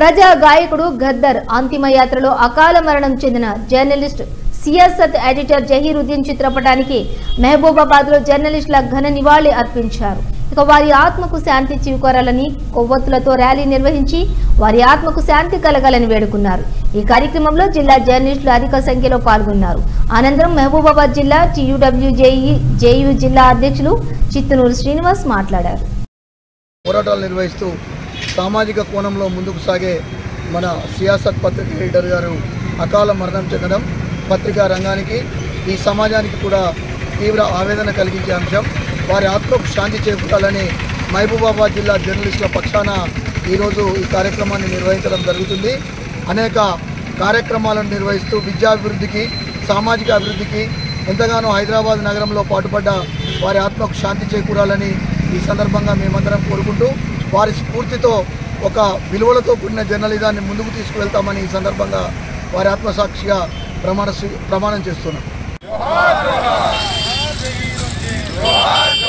ప్రజా గాయకుడు గద్దర్ అంతిమ యాత్రలో అకాల మరణం చెందిన జర్నలిస్ట్ సియాసత్ ఎడిటర్ జహీరుద్దీన్ చిత్రపటానికి మహబూబాబాద్ లో జర్నలిస్టుల ఘన నివాళి అర్పించారు ఇక వారి ఆత్మకు శాంతి చేకూరాలని కొవ్వొత్తులతో ర్యాలీ నిర్వహించి వారి ఆత్మకు శాంతి కలగాలని వేడుకున్నారు ఈ కార్యక్రమంలో జిల్లా జర్నలిస్టులు అధిక సంఖ్యలో పాల్గొన్నారు అనంతరం మహబూబాబాద్ జిల్లా టీయూడబ్ల్యూజేఈ జేయూ జిల్లా అధ్యక్షులు చిత్తనూరు శ్రీనివాస్ మాట్లాడారు పోరాటాలు నిర్వహిస్తూ సామాజిక కోణంలో ముందుకు సాగే మన సియాసత్ పత్రిక ఎడిటర్ గారు అకాల మరణం చెందడం పత్రికా రంగానికి ఈ సమాజానికి కూడా తీవ్ర ఆవేదన కలిగించే అంశం వారి ఆత్మకు శాంతి చేకూరాలని మహబూబాబాద్ జిల్లా జర్నలిస్టుల పక్షాన ఈరోజు ఈ కార్యక్రమాన్ని నిర్వహించడం జరుగుతుంది అనేక కార్యక్రమాలను నిర్వహిస్తూ విద్యాభివృద్ధికి సామాజిక అభివృద్ధికి ఎంతగానో హైదరాబాద్ నగరంలో పాటుపడ్డ వారి ఆత్మకు శాంతి చేకూరాలని ఈ సందర్భంగా మేమందరం కోరుకుంటూ వారి స్ఫూర్తితో ఒక విలువలతో కూడిన జర్నలిజాన్ని ముందుకు తీసుకువెళ్తామని ఈ సందర్భంగా వారి ఆత్మసాక్షిగా ప్రమాణ స్వీ- ప్రమాణం చేస్తున్నాం